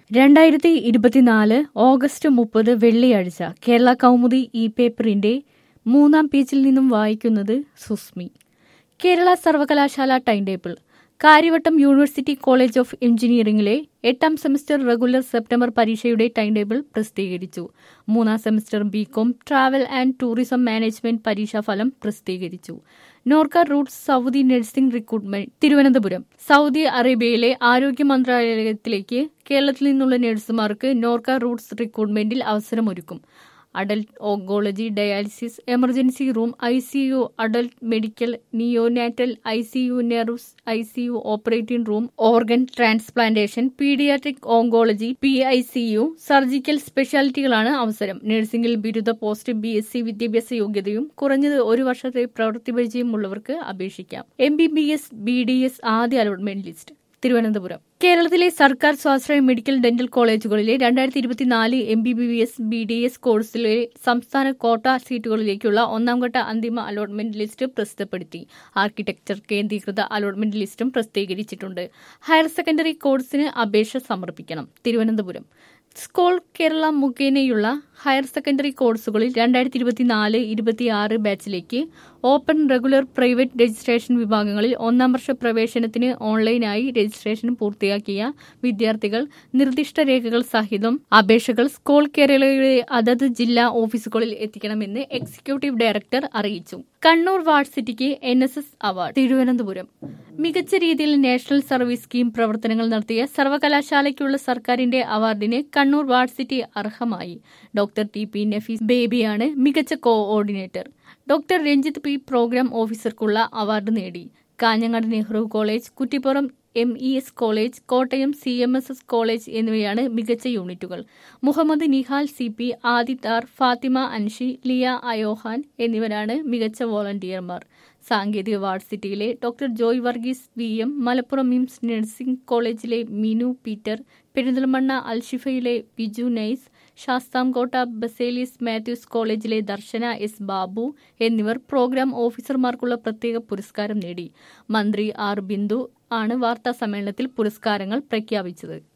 രണ്ടായിരത്തി ഇരുപത്തിനാല് ഓഗസ്റ്റ് മുപ്പത് വെള്ളിയാഴ്ച കേരള കൗമുദി ഇ പേപ്പറിന്റെ മൂന്നാം പേജിൽ നിന്നും വായിക്കുന്നത് സുസ്മി കേരള സർവകലാശാല time table Karyavattom university college of എഞ്ചിനീയറിംഗിലെ എട്ടാം സെമസ്റ്റർ റെഗുലർ സെപ്റ്റംബർ പരീക്ഷയുടെ ടൈം ടേബിൾ പ്രസിദ്ധീകരിച്ചു മൂന്നാം semester BCom travel and tourism management പരീക്ഷാഫലം പ്രസിദ്ധീകരിച്ചു Norka Roots Saudi nursing recruitment Thiruvananthapuram Saudi അറേബ്യയിലെ ആരോഗ്യ മന്ത്രാലയത്തിലേക്ക് കേരളത്തിൽ നിന്നുള്ള നഴ്സുമാർക്ക് നോർക്ക റൂട്ട്സ് റിക്രൂട്ട്മെന്റിൽ അവസരമൊരുക്കും adult oncology dialysis emergency room I C U adult medical neonatal I C U nerves I C U operating room organ transplantation paediatric oncology P I C U surgical സ്പെഷ്യാലിറ്റികളാണ് അവസരം നഴ്സിംഗിൽ ബിരുദ പോസ്റ്റ് ബി എസ് സി വിദ്യാഭ്യാസ യോഗ്യതയും കുറഞ്ഞത് ഒരു വർഷത്തെ പ്രവൃത്തി പരിചയമുള്ളവർക്ക് അപേക്ഷിക്കാം M B B S B D S ആദ്യ അലോട്ട്മെന്റ് ലിസ്റ്റ് തിരുവനന്തപുരം കേരളത്തിലെ സർക്കാർ സ്വാശ്രയ മെഡിക്കൽ ഡെന്റൽ കോളേജുകളിലെ രണ്ടായിരത്തി ഇരുപത്തിനാല് M B B S B D S കോഴ്സിലെ സംസ്ഥാന കോട്ട സീറ്റുകളിലേക്കുള്ള ഒന്നാംഘട്ട അന്തിമ അലോട്ട്മെന്റ് ലിസ്റ്റ് പ്രസിദ്ധപ്പെടുത്തി ആർക്കിടെക്ചർ കേന്ദ്രീകൃത അലോട്ട്മെന്റ് ലിസ്റ്റും പ്രസിദ്ധീകരിച്ചിട്ടുണ്ട് ഹയർ സെക്കൻഡറി കോഴ്സിന് അപേക്ഷ സമർപ്പിക്കണം തിരുവനന്തപുരം സ്കോൾ കേരള മുഖേനയുള്ള ഹയർ സെക്കൻഡറി കോഴ്സുകളിൽ രണ്ടായിരത്തി ഇരുപത്തിനാല് ഇരുപത്തിയാറ് ബാച്ചിലേക്ക് ഓപ്പൺ റെഗുലർ പ്രൈവറ്റ് രജിസ്ട്രേഷൻ വിഭാഗങ്ങളിൽ ഒന്നാം വർഷ പ്രവേശനത്തിന് ഓൺലൈനായി രജിസ്ട്രേഷൻ പൂർത്തിയാക്കിയ വിദ്യാർത്ഥികൾ നിർദ്ദിഷ്ട രേഖകൾ സഹിതം അപേക്ഷകൾ സ്കോൾ കേരളയുടെ അതത് ജില്ലാ ഓഫീസുകളിൽ എത്തിക്കണമെന്ന് എക്സിക്യൂട്ടീവ് ഡയറക്ടർ അറിയിച്ചു Kannur varsity N S S award Thiruvananthapuram മികച്ച രീതിയിൽ നാഷണൽ സർവീസ് സ്കീം പ്രവർത്തനങ്ങൾ നടത്തിയ സർവകലാശാലയ്ക്കുള്ള സർക്കാരിന്റെ അവാർഡിന് കണ്ണൂർ വാർഡ് സിറ്റി അർഹമായി ഡോക്ടർ ടി പി നഫീസ് ബേബിയാണ് മികച്ച coordinator doctor Ranjith P programme ഓഫീസർക്കുള്ള അവാർഡ് നേടി Kanhangad Nehru college Kuttippuram M E S college Kottayam C M S S college എന്നിവയാണ് മികച്ച യൂണിറ്റുകൾ മുഹമ്മദ് നിഹാൽ സി പി ആദിത്താർ ഫാത്തിമ അൻഷി ലിയ അയോഹാൻ എന്നിവരാണ് മികച്ച വോളണ്ടിയർമാർ സാങ്കേതിക വാർഡ് സിറ്റിയിലെ doctor Joy Varghese V M Malappuram MIMS nursing കോളേജിലെ മിനു പീറ്റർ പെരിന്തൽമണ്ണ അൽഷിഫയിലെ ബിജു നൈസ് ശാസ്താംകോട്ട ബസേലിയസ് മാത്യൂസ് കോളേജിലെ ദർശന എസ് ബാബു എന്നിവർ പ്രോഗ്രാം ഓഫീസർമാർക്കുള്ള പ്രത്യേക പുരസ്കാരം നേടി മന്ത്രി ആർ ബിന്ദു ആണ് വാർത്താ സമ്മേളനത്തിൽ പുരസ്കാരങ്ങൾ പ്രഖ്യാപിച്ചത്